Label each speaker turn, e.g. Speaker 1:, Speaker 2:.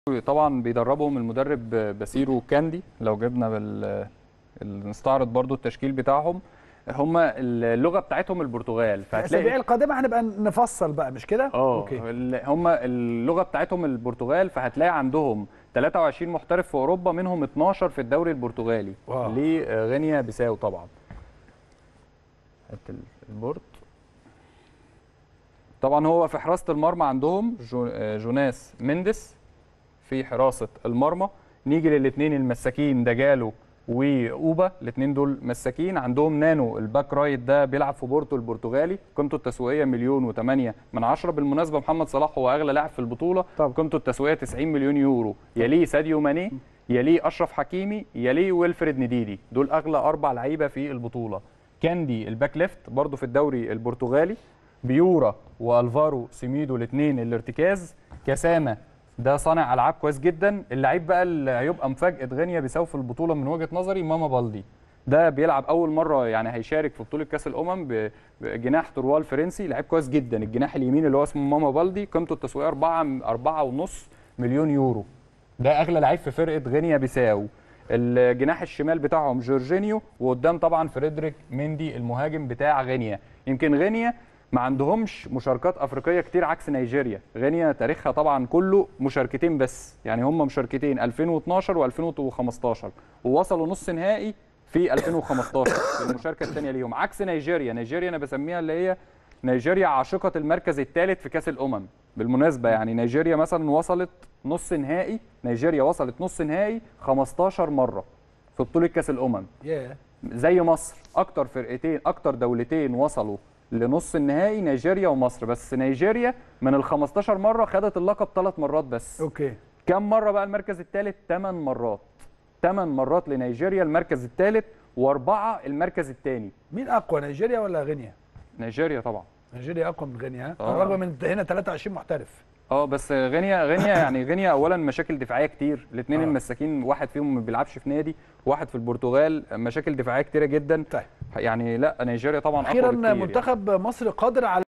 Speaker 1: طبعا بيدربهم المدرب باسيرو كاندي لو جبنا بال نستعرض برضو التشكيل بتاعهم هم اللغه بتاعتهم البرتغال
Speaker 2: الاسابيع القادمه هنبقى نفصل بقى مش كده
Speaker 1: اه هم اللغه بتاعتهم البرتغال فهتلاقي عندهم 23 محترف في اوروبا منهم 12 في الدوري البرتغالي لغينيا بيساو طبعا هات البورت طبعا هو في حراسه المرمى عندهم جوناس مندس في حراسه المرمى نيجي للاثنين المساكين دجالو واوبا الاثنين دول مساكين عندهم نانو الباك رايت ده بيلعب في بورتو البرتغالي قيمته التسويقيه مليون و8 من عشرة بالمناسبه محمد صلاح هو اغلى لاعب في البطوله قيمته التسويقيه 90 مليون يورو يليه ساديو ماني يليه اشرف حكيمي يليه ويلفريد نديدي دول اغلى اربع لعيبه في البطوله كاندي الباك ليفت برضه في الدوري البرتغالي بيورا والفارو سيميدو الاثنين الارتكاز كاساما ده صانع العاب كويس جدا اللعيب بقى اللي هيبقى مفاجاه غينيا بيساو في البطوله من وجهه نظري ماما بالدي ده بيلعب اول مره يعني هيشارك في بطوله كاس الامم بجناح تروال فرنسي لعيب كويس جدا الجناح اليمين اللي هو اسمه ماما بالدي قيمته التسويقيه 4 4.5 مليون يورو ده اغلى لعيب في فرقه غينيا بيساو الجناح الشمال بتاعهم جورجينيو وقدام طبعا فريدريك ميندي المهاجم بتاع غينيا يمكن غينيا ما عندهمش مشاركات افريقيه كتير عكس نيجيريا غينيا تاريخها طبعا كله مشاركتين بس يعني هم مشاركتين 2012 و2015 ووصلوا نص نهائي في 2015 في المشاركه الثانيه ليهم عكس نيجيريا نيجيريا انا بسميها اللي هي نيجيريا عاشقه المركز الثالث في كاس الامم بالمناسبه يعني نيجيريا مثلا وصلت نص نهائي نيجيريا وصلت نص نهائي 15 مره في بطوله كاس الامم
Speaker 2: yeah.
Speaker 1: زي مصر اكتر فرقتين اكتر دولتين وصلوا لنص النهائي نيجيريا ومصر بس نيجيريا من ال 15 مره خدت اللقب ثلاث مرات بس
Speaker 2: اوكي
Speaker 1: كم مره بقى المركز الثالث 8 مرات 8 مرات لنيجيريا المركز الثالث واربعه المركز الثاني
Speaker 2: مين اقوى نيجيريا ولا غينيا
Speaker 1: نيجيريا طبعا
Speaker 2: نيجيريا اقوى من غينيا رغم من هنا 23 محترف
Speaker 1: اه بس غينيا غينيا يعني غينيا اولا مشاكل دفاعيه كتير الاثنين آه. المساكين واحد فيهم ما بيلعبش في نادي واحد في البرتغال مشاكل دفاعيه كتيره جدا
Speaker 2: طيب
Speaker 1: يعني لا نيجيريا طبعا
Speaker 2: اخيرا منتخب مصر قادر على